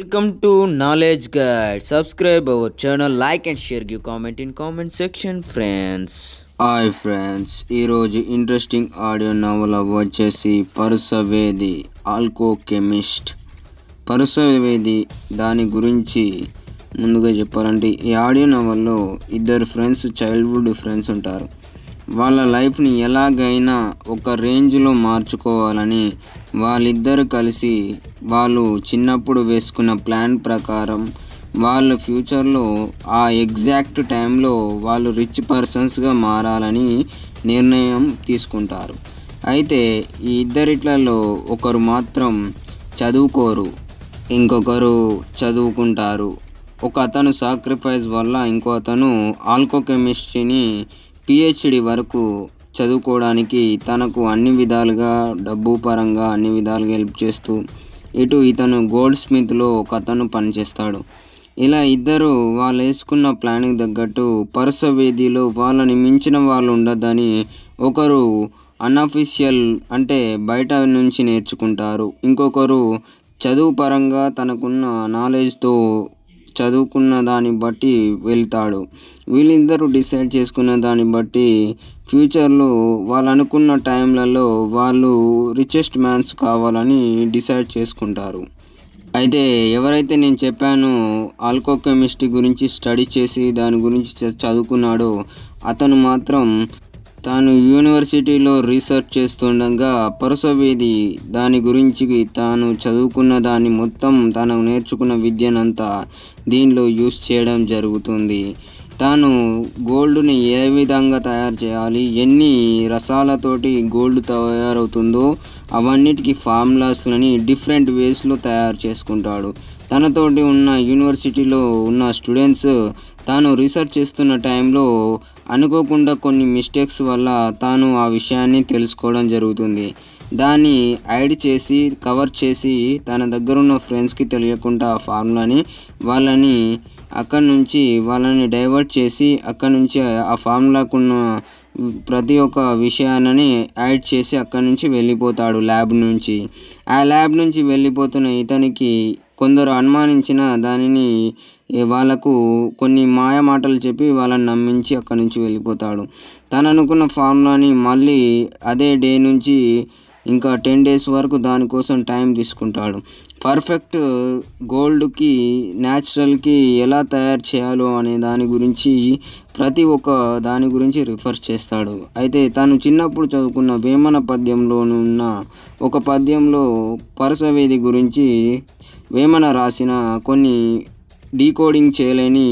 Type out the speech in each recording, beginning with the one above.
Welcome to Knowledge Guide. Subscribe our channel, like and share. Give comment in comment section, friends. హాయ్ friends ఈరోజు interesting audio నవల వచ్చేసి పరుసవేది ఆల్కో chemist పరుసవేది దాని గురించి ముందుగా చెప్పాలంటే ఈ ఆడియో నవల్లో ఇద్దరు ఫ్రెండ్స్ చైల్డ్హుడ్ ఫ్రెండ్స్ ఉంటారు వాళ్ళ లైఫ్ని ఎలాగైనా ఒక రేంజ్లో మార్చుకోవాలని వాళ్ళిద్దరు కలిసి వాళ్ళు చిన్నప్పుడు వేసుకున్న ప్లాన్ ప్రకారం వాళ్ళ ఫ్యూచర్లో ఆ ఎగ్జాక్ట్ టైంలో వాళ్ళు రిచ్ పర్సన్స్గా మారాలని నిర్ణయం తీసుకుంటారు అయితే ఈ ఇద్దరిట్లలో ఒకరు మాత్రం చదువుకోరు ఇంకొకరు చదువుకుంటారు ఒక అతను సాక్రిఫైస్ వల్ల ఇంకో అతను ఆల్కోకెమిస్ట్రీని పిహెచ్డి వరకు చదువుకోవడానికి తనకు అన్ని విధాలుగా డబ్బు పరంగా అన్ని విధాలుగా హెల్ప్ చేస్తూ ఇటు ఇతను గోల్డ్ స్మిత్లో ఒక అతను పనిచేస్తాడు ఇలా ఇద్దరు వాళ్ళు వేసుకున్న ప్లాన్కి తగ్గట్టు పరుసవేదిలో వాళ్ళని మించిన వాళ్ళు ఉండద్దని ఒకరు అన్అఫీషియల్ అంటే బయట నుంచి నేర్చుకుంటారు ఇంకొకరు చదువు పరంగా తనకున్న నాలెడ్జ్తో చదువుకున్న దాన్ని బట్టి వెళ్తాడు వీళ్ళిద్దరూ డిసైడ్ చేసుకున్న దాన్ని బట్టి ఫ్యూచర్లో వాళ్ళు అనుకున్న టైంలలో వాళ్ళు రిచెస్ట్ మ్యాన్స్ కావాలని డిసైడ్ చేసుకుంటారు అయితే ఎవరైతే నేను చెప్పానో ఆల్కో కెమిస్ట్రీ గురించి స్టడీ చేసి దాని గురించి చ- చదువుకున్నాడో అతను మాత్రం తాను యూనివర్సిటీలో రీసెర్చ్ చేస్తుండగా పరుసవేది దాని గురించి తాను చదువుకున్న దాన్ని మొత్తం తను నేర్చుకున్న విద్యనంతా దీనిలో యూస్ చేయడం జరుగుతుంది తాను గోల్డ్ని ఏ విధంగా తయారు చేయాలి ఎన్ని రసాలతోటి గోల్డ్ తయారవుతుందో అవన్నిటికీ ఫార్ములాస్లని డిఫరెంట్ వేస్లో తయారు చేసుకుంటాడు తనతోటి ఉన్న యూనివర్సిటీలో ఉన్న స్టూడెంట్స్ తాను రీసెర్చ్ చేస్తున్న టైంలో అనుకోకుండా కొన్ని మిస్టేక్స్ వల్ల తాను ఆ విషయాన్ని తెలుసుకోవడం జరుగుతుంది దాన్ని యాడ్ చేసి కవర్ చేసి తన దగ్గర ఉన్న ఫ్రెండ్స్కి తెలియకుండా ఆ ఫార్ములాని వాళ్ళని అక్కడి నుంచి వాళ్ళని డైవర్ట్ చేసి అక్కడి నుంచి ఆ ఫార్ములాకున్న ప్రతి ఒక్క విషయాన్ని యాడ్ చేసి అక్కడి నుంచి వెళ్ళిపోతాడు ల్యాబ్ నుంచి ఆ ల్యాబ్ నుంచి వెళ్ళిపోతున్న ఇతనికి కొందరు అనుమానించిన దానిని ఏ వాళ్ళకు కొన్ని మాయ మాటలు చెప్పి వాళ్ళని నమ్మించి అక్కడి నుంచి వెళ్ళిపోతాడు తను అనుకున్న ఫార్ములాని మళ్ళీ అదే డే నుంచి ఇంకా టెన్ డేస్ వరకు దానికోసం టైం తీసుకుంటాడు పర్ఫెక్ట్ గోల్డ్కి న్యాచురల్కి ఎలా తయారు చేయాలో అనే దాని గురించి ప్రతి ఒక్క దాని గురించి రిఫర్ చేస్తాడు అయితే తాను చిన్నప్పుడు చదువుకున్న వేమన పద్యంలోను ఉన్న ఒక పద్యంలో పరసవేది గురించి వేమన రాసిన కొన్ని డీకోడింగ్ చేయలేని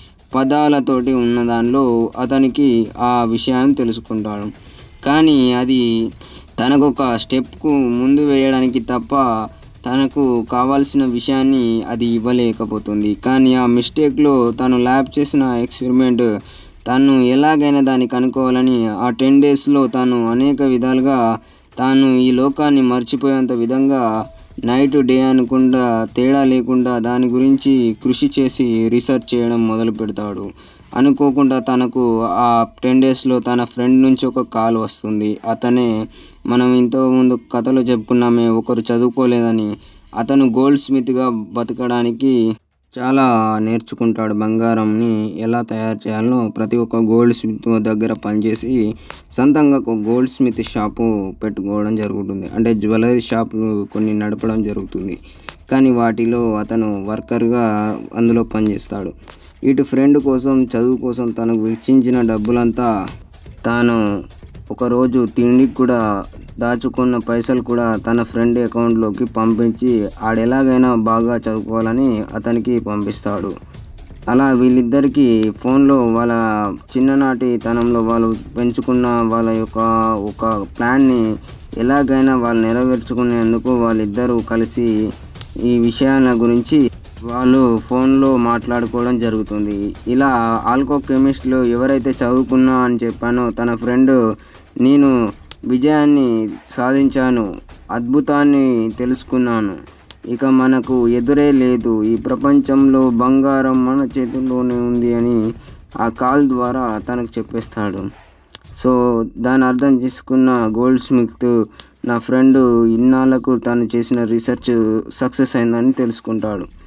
పదాలతోటి ఉన్న దానిలో అతనికి ఆ విషయాన్ని తెలుసుకుంటాడు కానీ అది తనకు ఒక స్టెప్కు ముందు వేయడానికి తప్ప తనకు కావాల్సిన విషయాన్ని అది ఇవ్వలేకపోతుంది కానీ ఆ మిస్టేక్లో తను ల్యాబ్ చేసిన ఎక్స్పెరిమెంట్ తను ఎలాగైనా దాన్ని కనుక్కోవాలని ఆ టెన్ డేస్లో తాను అనేక విధాలుగా తాను ఈ లోకాన్ని మర్చిపోయేంత విధంగా నైట్ డే అనకుండా తేడా లేకుండా దాని గురించి కృషి చేసి రీసెర్చ్ చేయడం మొదలు పెడతాడు అనుకోకుండా తనకు ఆ టెన్ డేస్లో తన ఫ్రెండ్ నుంచి ఒక కాల్ వస్తుంది అతనే మనం ఇంతకు ముందు కథలో చెప్పుకున్నామే ఒకరు చదువుకోలేదని అతను గోల్డ్ స్మిత్గా బతకడానికి చాలా నేర్చుకుంటాడు బంగారంని ఎలా తయారు చేయాలో ప్రతి ఒక్క గోల్డ్ స్మిత్ దగ్గర పనిచేసి సొంతంగా ఒక గోల్డ్ స్మిత్ షాపు పెట్టుకోవడం జరుగుతుంది అంటే జ్యువెలరీ షాపులు కొన్ని నడపడం జరుగుతుంది కానీ వాటిలో అతను వర్కర్గా అందులో పనిచేస్తాడు ఇటు ఫ్రెండ్ కోసం చదువు కోసం తనకు వెచ్చించిన డబ్బులంతా తాను ఒకరోజు తిండికి కూడా దాచుకున్న పైసలు కూడా తన ఫ్రెండ్ అకౌంట్లోకి పంపించి ఆడెలాగైనా బాగా చదువుకోవాలని అతనికి పంపిస్తాడు అలా వీళ్ళిద్దరికీ ఫోన్లో వాళ్ళ చిన్ననాటి తనంలో వాళ్ళు పెంచుకున్న వాళ్ళ యొక్క ఒక ప్లాన్ని ఎలాగైనా వాళ్ళు నెరవేర్చుకునేందుకు వాళ్ళిద్దరూ కలిసి ఈ విషయాల గురించి వాళ్ళు ఫోన్లో మాట్లాడుకోవడం జరుగుతుంది ఇలా ఆల్కో కెమిస్ట్లో ఎవరైతే చదువుకున్నా అని చెప్పానో తన ఫ్రెండ్ నేను విజయాన్ని సాధించాను అద్భుతాన్ని తెలుసుకున్నాను ఇక మనకు ఎదురే లేదు ఈ ప్రపంచంలో బంగారం మన చేతుల్లోనే ఉంది అని ఆ కాల్ ద్వారా తనకు చెప్పేస్తాడు సో దాని అర్థం చేసుకున్న గోల్డ్ స్మిత్ నా ఫ్రెండ్ ఇన్నాళ్ళకు తను చేసిన రీసెర్చ్ సక్సెస్ అయిందని తెలుసుకుంటాడు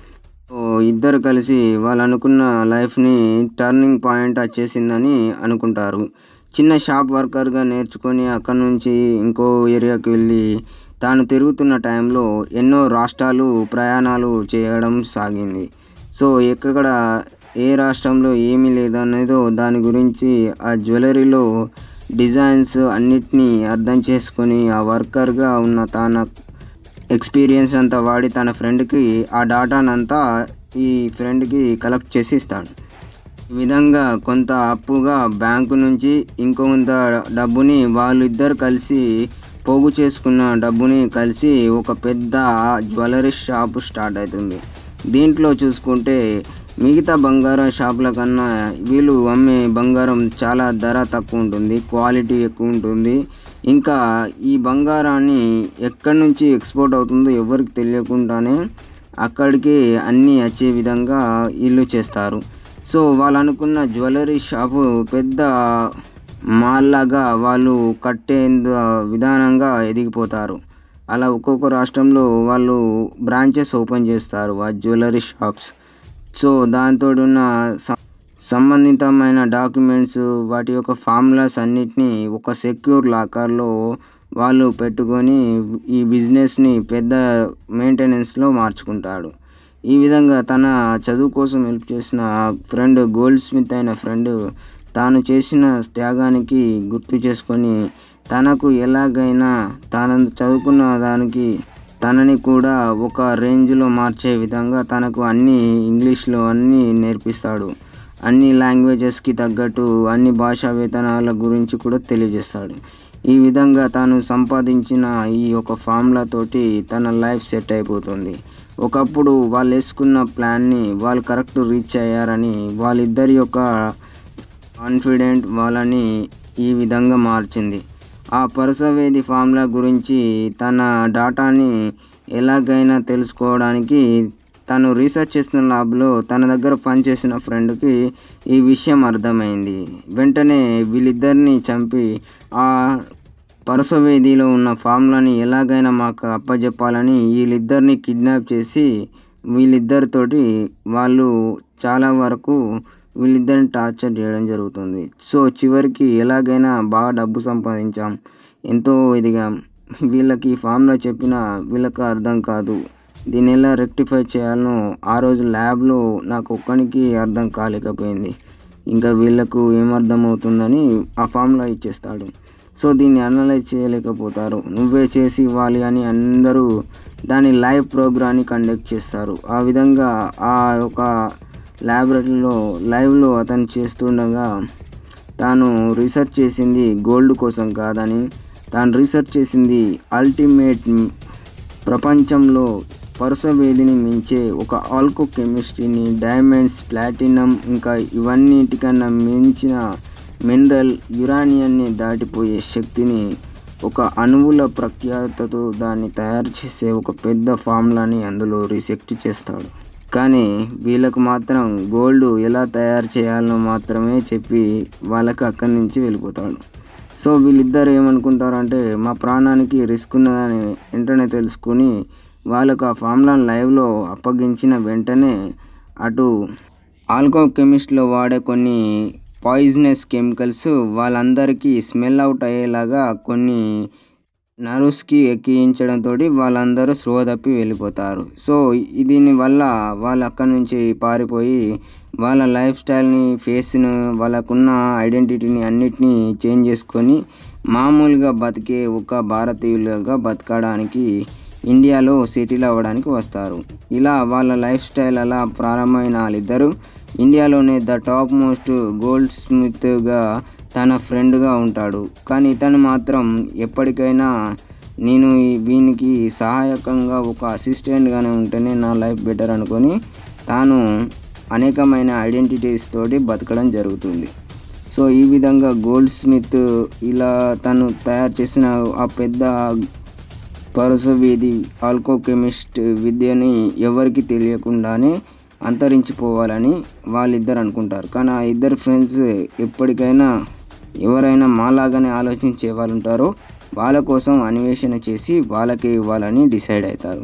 సో ఇద్దరు కలిసి వాళ్ళు అనుకున్న లైఫ్ని టర్నింగ్ పాయింట్ వచ్చేసిందని అనుకుంటారు చిన్న షాప్ వర్కర్గా నేర్చుకొని అక్కడి నుంచి ఇంకో ఏరియాకి వెళ్ళి తాను తిరుగుతున్న టైంలో ఎన్నో రాష్ట్రాలు ప్రయాణాలు చేయడం సాగింది సో ఎక్కడ ఏ రాష్ట్రంలో ఏమీ లేదనేదో దాని గురించి ఆ జ్యువెలరీలో డిజైన్స్ అన్నిటినీ అర్థం చేసుకొని ఆ వర్కర్గా ఉన్న తన ఎక్స్పీరియన్స్ అంతా వాడి తన ఫ్రెండ్కి ఆ డాటానంతా ఈ ఫ్రెండ్కి కలెక్ట్ చేసి ఇస్తాడు ఈ విధంగా కొంత అప్పుగా బ్యాంకు నుంచి ఇంకొంత డబ్బుని వాళ్ళిద్దరు కలిసి పోగు చేసుకున్న డబ్బుని కలిసి ఒక పెద్ద జ్యువెలరీ షాప్ స్టార్ట్ అవుతుంది దీంట్లో చూసుకుంటే మిగతా బంగారం షాపుల కన్నా వీళ్ళు అమ్మే బంగారం చాలా ధర తక్కువ ఉంటుంది క్వాలిటీ ఎక్కువ ఉంటుంది ఇంకా ఈ బంగారాన్ని ఎక్కడి నుంచి ఎక్స్పోర్ట్ అవుతుందో ఎవరికి తెలియకుండానే అక్కడికి అన్నీ వచ్చే విధంగా ఇల్లు చేస్తారు సో వాళ్ళు అనుకున్న జ్యువెలరీ షాపు పెద్ద మాల్ లాగా వాళ్ళు కట్టే విధానంగా ఎదిగిపోతారు అలా ఒక్కొక్క రాష్ట్రంలో వాళ్ళు బ్రాంచెస్ ఓపెన్ చేస్తారు ఆ జ్యువెలరీ షాప్స్ సో దాంతో ఉన్న స- సంబంధితమైన డాక్యుమెంట్స్ వాటి యొక్క ఫార్ములాస్ అన్నిటినీ ఒక సెక్యూర్ లాకర్లో వాళ్ళు పెట్టుకొని ఈ బిజినెస్ని పెద్ద మెయింటెనెన్స్లో మార్చుకుంటాడు ఈ విధంగా తన చదువు కోసం హెల్ప్ చేసిన ఫ్రెండ్ గోల్డ్ స్మిత్ అయిన ఫ్రెండ్ తాను చేసిన త్యాగానికి గుర్తు చేసుకొని తనకు ఎలాగైనా తన చదువుకున్న దానికి తనని కూడా ఒక రేంజ్లో మార్చే విధంగా తనకు అన్ని ఇంగ్లీష్లో అన్నీ నేర్పిస్తాడు అన్ని లాంగ్వేజెస్కి తగ్గట్టు అన్ని భాషా వేతనాల గురించి కూడా తెలియజేస్తాడు ఈ విధంగా తాను సంపాదించిన ఈ ఒక ఫార్ములా తోటి తన లైఫ్ సెట్ అయిపోతుంది ఒకప్పుడు వాళ్ళు వేసుకున్న ప్లాన్ని వాళ్ళు కరెక్ట్ రీచ్ అయ్యారని వాళ్ళిద్దరి యొక్క కాన్ఫిడెంట్ వాళ్ళని ఈ విధంగా మార్చింది ఆ పరసవేది ఫార్ములా గురించి తన డాటాని ఎలాగైనా తెలుసుకోవడానికి తను రీసెర్చ్ చేసిన ల్యాబ్లో తన దగ్గర పనిచేసిన ఫ్రెండ్కి ఈ విషయం అర్థమైంది వెంటనే వీళ్ళిద్దరిని చంపి ఆ పరసవేదిలో ఉన్న ఫార్ములాని ఎలాగైనా మాకు అప్పజెప్పాలని వీళ్ళిద్దరిని కిడ్నాప్ చేసి వీళ్ళిద్దరితోటి వాళ్ళు చాలా వరకు వీళ్ళిద్దరిని టార్చర్ చేయడం జరుగుతుంది సో చివరికి ఎలాగైనా బాగా డబ్బు సంపాదించాం ఎంతో ఎదిగాం వీళ్ళకి ఈ ఫామ్లో చెప్పిన వీళ్ళకి అర్థం కాదు దీన్ని ఎలా రెక్టిఫై చేయాలనో ఆ రోజు ల్యాబ్లో నాకు ఒక్కనికి అర్థం కాలేకపోయింది ఇంకా వీళ్ళకు ఏమర్థం అవుతుందని ఆ ఫామ్లో ఇచ్చేస్తాడు సో దీన్ని అనలైజ్ చేయలేకపోతారు నువ్వే చేసి ఇవ్వాలి అని అందరూ దాని లైవ్ ప్రోగ్రామ్ని కండక్ట్ చేస్తారు ఆ విధంగా ఆ యొక్క ల్యాబొరేటరీలో లైవ్లో అతను చేస్తుండగా తాను రీసెర్చ్ చేసింది గోల్డ్ కోసం కాదని తాను రీసెర్చ్ చేసింది అల్టిమేట్ ప్రపంచంలో పరుసవేదిని మించే ఒక ఆల్కో కెమిస్ట్రీని డైమండ్స్ ప్లాటినం ఇంకా ఇవన్నిటికన్నా మించిన మినరల్ యురానియాన్ని దాటిపోయే శక్తిని ఒక అణువుల ప్రఖ్యాతతో దాన్ని తయారు చేసే ఒక పెద్ద ఫార్ములాని అందులో రీసెక్ట్ చేస్తాడు కానీ వీళ్ళకు మాత్రం గోల్డ్ ఎలా తయారు చేయాలో మాత్రమే చెప్పి వాళ్ళకి అక్కడి నుంచి వెళ్ళిపోతాడు సో వీళ్ళిద్దరు ఏమనుకుంటారంటే మా ప్రాణానికి రిస్క్ ఉన్నదని వెంటనే తెలుసుకుని వాళ్ళకు ఆ ఫార్ములాను లైవ్లో అప్పగించిన వెంటనే అటు ఆల్కో కెమిస్ట్లో వాడే కొన్ని పాయిజనస్ కెమికల్స్ వాళ్ళందరికీ స్మెల్ అవుట్ అయ్యేలాగా కొన్ని నర్వ్స్కి ఎక్కించడంతో వాళ్ళందరూ స్పృహ తప్పి వెళ్ళిపోతారు సో ఈ- దీని వల్ల వాళ్ళు అక్కడి నుంచి పారిపోయి వాళ్ళ లైఫ్ స్టైల్ని ఫేస్ను వాళ్ళకున్న ఐడెంటిటీని అన్నిటినీ చేంజ్ చేసుకొని మామూలుగా బతికే ఒక భారతీయులుగా బతకడానికి ఇండియాలో సెటిల్ అవ్వడానికి వస్తారు ఇలా వాళ్ళ లైఫ్ స్టైల్ అలా ప్రారంభమైన వాళ్ళిద్దరూ ఇండియాలోనే ద టాప్ మోస్ట్ గోల్డ్ స్మిత్గా తన ఫ్రెండ్గా ఉంటాడు కానీ ఇతను మాత్రం ఎప్పటికైనా నేను ఈ- వీనికి సహాయకంగా ఒక అసిస్టెంట్గానే ఉంటేనే నా లైఫ్ బెటర్ అనుకొని తాను అనేకమైన ఐడెంటిటీస్ తోటి బతకడం జరుగుతుంది సో ఈ విధంగా గోల్డ్ స్మిత్ ఇలా తను తయారు చేసిన ఆ పెద్ద పరసవేది ఆల్కోకెమిస్ట్ విద్యని ఎవరికి తెలియకుండానే అంతరించిపోవాలని వాళ్ళిద్దరు అనుకుంటారు కానీ ఆ ఇద్దరు ఫ్రెండ్స్ ఎప్పటికైనా ఎవరైనా మాలాగానే ఆలోచించే వాళ్ళు ఉంటారో వాళ్ళ కోసం అన్వేషణ చేసి వాళ్ళకే ఇవ్వాలని డిసైడ్ అవుతారు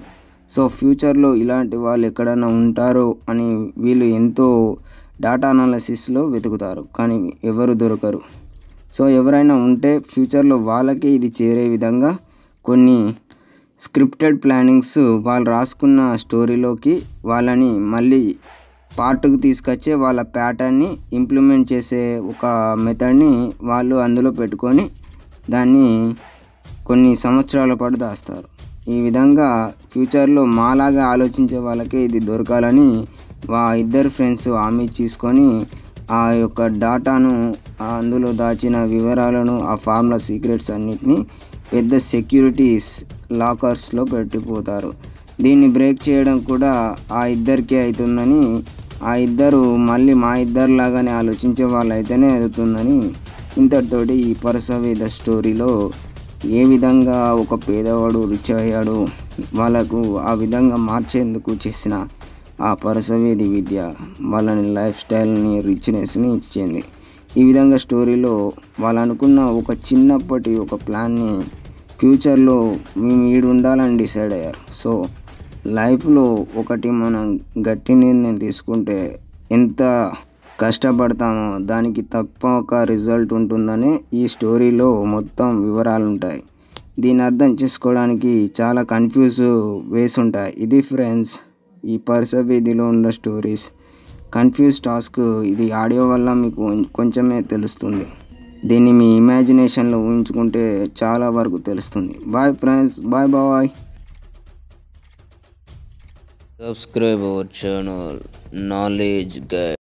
సో ఫ్యూచర్లో ఇలాంటి వాళ్ళు ఎక్కడైనా ఉంటారో అని వీళ్ళు ఎంతో డాటా అనాలసిస్లో వెతుకుతారు కానీ ఎవరు దొరకరు సో ఎవరైనా ఉంటే ఫ్యూచర్లో వాళ్ళకే ఇది చేరే విధంగా కొన్ని స్క్రిప్టెడ్ ప్లానింగ్స్ వాళ్ళు రాసుకున్న స్టోరీలోకి వాళ్ళని మళ్ళీ పార్ట్కి తీసుకొచ్చే వాళ్ళ ప్యాటర్న్ని ఇంప్లిమెంట్ చేసే ఒక మెథడ్ని వాళ్ళు అందులో పెట్టుకొని దాన్ని కొన్ని సంవత్సరాల పాటు దాస్తారు ఈ విధంగా ఫ్యూచర్లో మాలాగా ఆలోచించే వాళ్ళకే ఇది దొరకాలని వా ఇద్దరు ఫ్రెండ్స్ హామీ తీసుకొని ఆ యొక్క డాటాను ఆ అందులో దాచిన వివరాలను ఆ ఫార్ములా సీక్రెట్స్ అన్నిటిని పెద్ద సెక్యూరిటీస్ లాకర్స్లో పెట్టిపోతారు దీన్ని బ్రేక్ చేయడం కూడా ఆ ఇద్దరికే అవుతుందని ఆ ఇద్దరు మళ్ళీ మా ఇద్దరిలాగానే ఆలోచించే వాళ్ళు అయితేనే అవుతుందని ఇంతటితోటి ఈ పరసవేద స్టోరీలో ఏ విధంగా ఒక పేదవాడు రిచ్ అయ్యాడు వాళ్ళకు ఆ విధంగా మార్చేందుకు చేసిన ఆ పరసవేది విద్య వాళ్ళని లైఫ్ స్టైల్ని రిచ్నెస్ని ఇచ్చింది ఈ విధంగా స్టోరీలో వాళ్ళు అనుకున్న ఒక చిన్నప్పటి ఒక ప్లాన్ని ఫ్యూచర్లో మేము ఈడు ఉండాలని డిసైడ్ అయ్యారు సో లైఫ్లో ఒకటి మనం గట్టి నిర్ణయం తీసుకుంటే ఎంత కష్టపడతామో దానికి తప్పక రిజల్ట్ ఉంటుందని ఈ స్టోరీలో మొత్తం వివరాలు ఉంటాయి దీన్ని అర్థం చేసుకోవడానికి చాలా కన్ఫ్యూజ్ వేస్ ఉంటాయి ఇది ఫ్రెండ్స్ ఈ పర్సవేదిలో ఉన్న స్టోరీస్ కన్ఫ్యూజ్ టాస్క్ ఇది ఆడియో వల్ల మీకు కొంచెమే తెలుస్తుంది దీన్ని మీ ఇమాజినేషన్లో ఊహించుకుంటే చాలా వరకు తెలుస్తుంది bye friends bye bye Subscribe our channel Knowledge Guide.